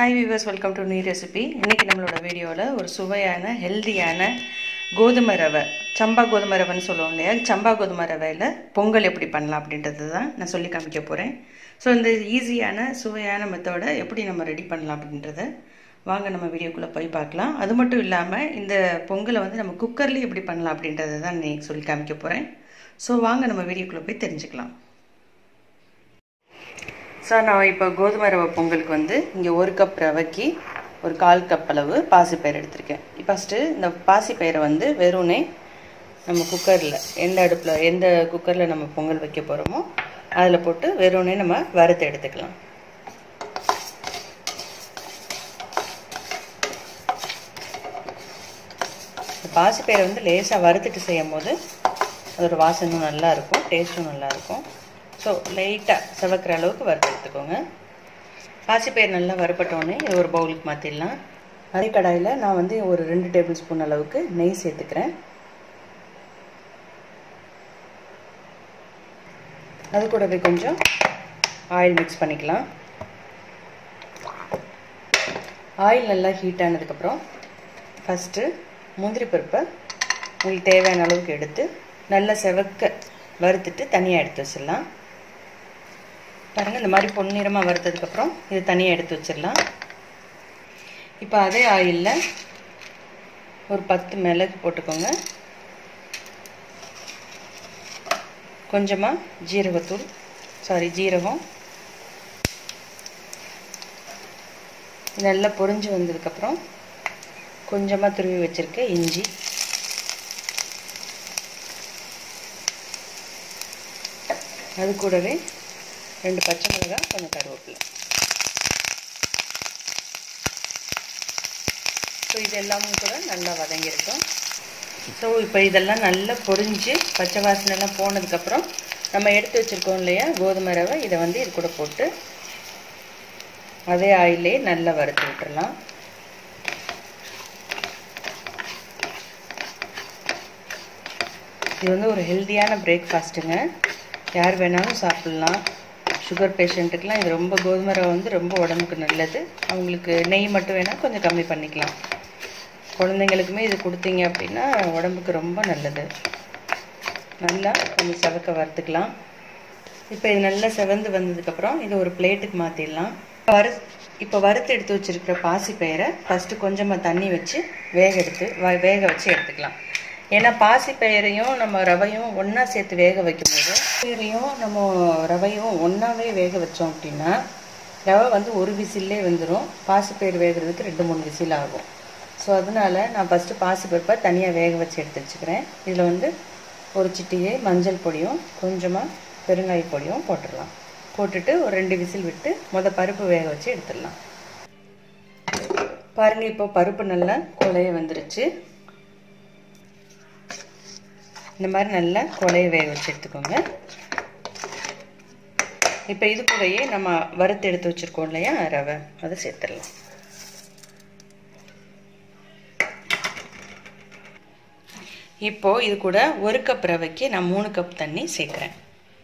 hi viewers welcome to நீ recipe இன்றைக்கி நம்மளோட வீடியோவில் ஒரு சுவையான ஹெல்தியான கோதுமை ரவை சம்பா கோதுமை ரவைன்னு சொல்லுவோம் இல்லையா சம்பா கோதுமை ரவையில் பொங்கல் எப்படி பண்ணலாம் அப்படின்றது தான் நான் சொல்லி காமிக்க போகிறேன் ஸோ இந்த ஈஸியான சுவையான மெத்தடை எப்படி நம்ம ரெடி பண்ணலாம் அப்படின்றத வாங்க நம்ம வீடியோக்குள்ளே போய் பார்க்கலாம் அது மட்டும் இல்லாமல் இந்த பொங்கலை வந்து நம்ம குக்கர்லேயும் எப்படி பண்ணலாம் அப்படின்றத தான் இன்னைக்கு சொல்லி காமிக்க போகிறேன் ஸோ வாங்க நம்ம வீடியோக்குள்ளே போய் தெரிஞ்சுக்கலாம் ஸோ நான் இப்போ கோதுமை ரவை பொங்கலுக்கு வந்து இங்கே ஒரு கப் ரவைக்கு ஒரு கால் கப் அளவு பாசிப்பயிறு எடுத்திருக்கேன் ஃபஸ்ட்டு இந்த பாசிப்பயிரை வந்து வெறும்னே நம்ம குக்கரில் எந்த அடுப்பில் எந்த குக்கரில் நம்ம பொங்கல் வைக்க போகிறோமோ அதில் போட்டு வெறும்னே நம்ம வறுத்து எடுத்துக்கலாம் பாசிப்பயிரை வந்து லேசாக வறுத்துட்டு செய்யும் போது அதோட வாசனும் நல்லாயிருக்கும் டேஸ்ட்டும் நல்லாயிருக்கும் ஸோ லைட்டாக செவக்கிற அளவுக்கு வறுத்து எடுத்துக்கோங்க பாசிப்பயிர் நல்லா வறுப்பட்டோடனே இது ஒரு பவுலுக்கு மாற்றிடலாம் அதே கடாயில் நான் வந்து ஒரு ரெண்டு டேபிள் ஸ்பூன் அளவுக்கு நெய் சேர்த்துக்கிறேன் அது கூடவே கொஞ்சம் ஆயில் மிக்ஸ் பண்ணிக்கலாம் ஆயில் நல்லா ஹீட் ஆனதுக்கப்புறம் ஃபஸ்ட்டு முந்திரி பருப்பை உங்களுக்கு தேவையான அளவுக்கு எடுத்து நல்லா செவக்க வறுத்துட்டு தனியாக எடுத்து வச்சிடலாம் பாருங்கள் இந்த மாதிரி பொன்னிறமாக வறுத்ததுக்கப்புறம் இது தனியாக எடுத்து வச்சிடலாம் இப்போ அதே ஆயிலில் ஒரு பத்து மிளகு போட்டுக்கோங்க கொஞ்சமாக ஜீரகத்தூள் சாரி ஜீரகம் நல்லா பொரிஞ்சு வந்ததுக்கப்புறம் கொஞ்சமாக துருவி வச்சுருக்க இஞ்சி அது கூடவே ரெண்டு பச்சை மிளகாய் கொஞ்சம் கருவேப்பிலை ஸோ இது எல்லாமும் கூட நல்லா வதங்கியிருக்கும் ஸோ இப்போ இதெல்லாம் நல்லா பொரிஞ்சு பச்சை வாசனைலாம் போனதுக்கப்புறம் நம்ம எடுத்து வச்சுருக்கோம் இல்லையா கோதுமை ரவை இதை வந்து இது கூட போட்டு அதே ஆயிலே நல்லா வறுத்து விட்டுறலாம் இது வந்து ஒரு ஹெல்த்தியான பிரேக்ஃபாஸ்ட்டுங்க யார் வேணாலும் சாப்பிட்லாம் சுகர் பேஷண்ட்டுக்கெலாம் இது ரொம்ப கோதுமை ரவை வந்து ரொம்ப உடம்புக்கு நல்லது அவங்களுக்கு நெய் மட்டும் வேணால் கொஞ்சம் கம்மி பண்ணிக்கலாம் குழந்தைங்களுக்குமே இது கொடுத்தீங்க அப்படின்னா உடம்புக்கு ரொம்ப நல்லது நல்லா கொஞ்சம் செவக்க வறுத்துக்கலாம் இப்போ இது நல்லா செவந்து வந்ததுக்கப்புறம் இது ஒரு பிளேட்டுக்கு மாற்றிடலாம் வறு இப்போ வறுத்து எடுத்து வச்சுருக்கிற பாசிப்பயிரை ஃபஸ்ட்டு கொஞ்சமாக தண்ணி வச்சு வேக எடுத்து வேக வச்சு எடுத்துக்கலாம் ஏன்னா பாசி பயிரையும் நம்ம ரவையும் ஒன்றா சேர்த்து வேக வைக்கும்போது பயிரையும் நம்ம ரவையும் ஒன்றாவே வேக வச்சோம் அப்படின்னா ரவை வந்து ஒரு விசில்லே வந்துடும் பாசிப்பயிர் வேகிறதுக்கு ரெண்டு மூணு விசில் ஆகும் ஸோ அதனால் நான் ஃபஸ்ட்டு பாசிப்பருப்பை தனியாக வேக வச்சு எடுத்து வச்சுக்கிறேன் இதில் வந்து ஒரு சிட்டிகை மஞ்சள் பொடியும் கொஞ்சமாக பெருங்காய பொடியும் போட்டுடலாம் போட்டுட்டு ஒரு ரெண்டு விசில் விட்டு மொத பருப்பு வேக வச்சு எடுத்துடலாம் பாருங்கள் இப்போ பருப்பு நல்லா கொலைய வந்துருச்சு இந்த மாதிரி நல்லா கொலைய வேக வச்சு எடுத்துக்கோங்க இப்போ இது கூடயே நம்ம வறுத்து எடுத்து வச்சுருக்கோம் இல்லையா ரவை அதை சேர்த்துடலாம் இப்போது இது கூட ஒரு கப் ரவைக்கு நான் மூணு கப் தண்ணி சேர்க்குறேன்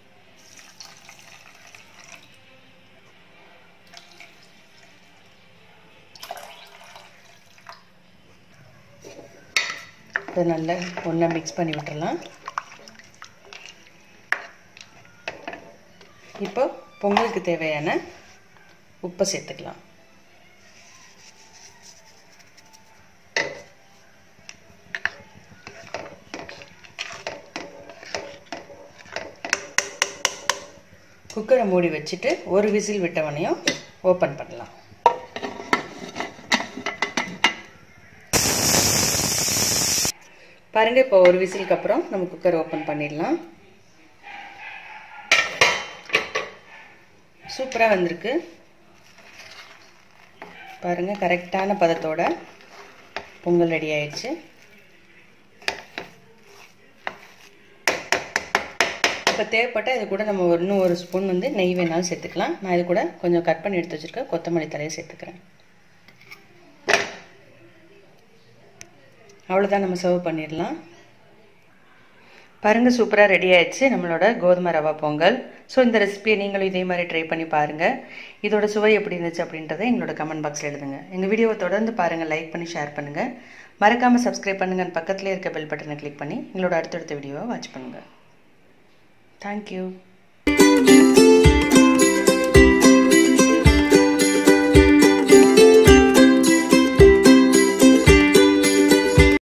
இதை நல்லா ஒன்றா மிக்ஸ் பண்ணி விட்டுறலாம் இப்போ பொங்கலுக்கு தேவையான உப்பை சேர்த்துக்கலாம் குக்கரை மூடி வச்சுட்டு ஒரு விசில் விட்டவனையும் ஓப்பன் பண்ணலாம் பாருங்கள் இப்போ ஒரு விசிலுக்கு அப்புறம் நம்ம குக்கர் ஓப்பன் பண்ணிடலாம் சூப்பராக வந்திருக்கு பாருங்கள் கரெக்டான பதத்தோட பொங்கல் ரெடி ஆயிடுச்சு இப்போ தேவைப்பட்ட இது கூட நம்ம இன்னும் ஒரு ஸ்பூன் வந்து நெய் வேணாலும் சேர்த்துக்கலாம் நான் இது கூட கொஞ்சம் கட் பண்ணி எடுத்து வச்சுருக்க கொத்தமல்லி தலையை சேர்த்துக்கிறேன் அவ்வளோதான் நம்ம சர்வ் பண்ணிடலாம் பாருங்கள் சூப்பராக ரெடி ஆயிடுச்சு நம்மளோட கோதுமை ரவா பொங்கல் ஸோ இந்த ரெசிபியை நீங்களும் இதே மாதிரி ட்ரை பண்ணி பாருங்கள் இதோட சுவை எப்படி இருந்துச்சு அப்படின்றத எங்களோட கமெண்ட் பாக்ஸில் எழுதுங்க எங்கள் வீடியோவை தொடர்ந்து பாருங்கள் லைக் பண்ணி ஷேர் பண்ணுங்கள் மறக்காமல் சப்ஸ்கிரைப் பண்ணுங்கள் பக்கத்துலேயே இருக்க பெல் பட்டனை கிளிக் பண்ணி எங்களோட அடுத்தடுத்த வீடியோவை வாட்ச் பண்ணுங்கள் தேங்க்யூ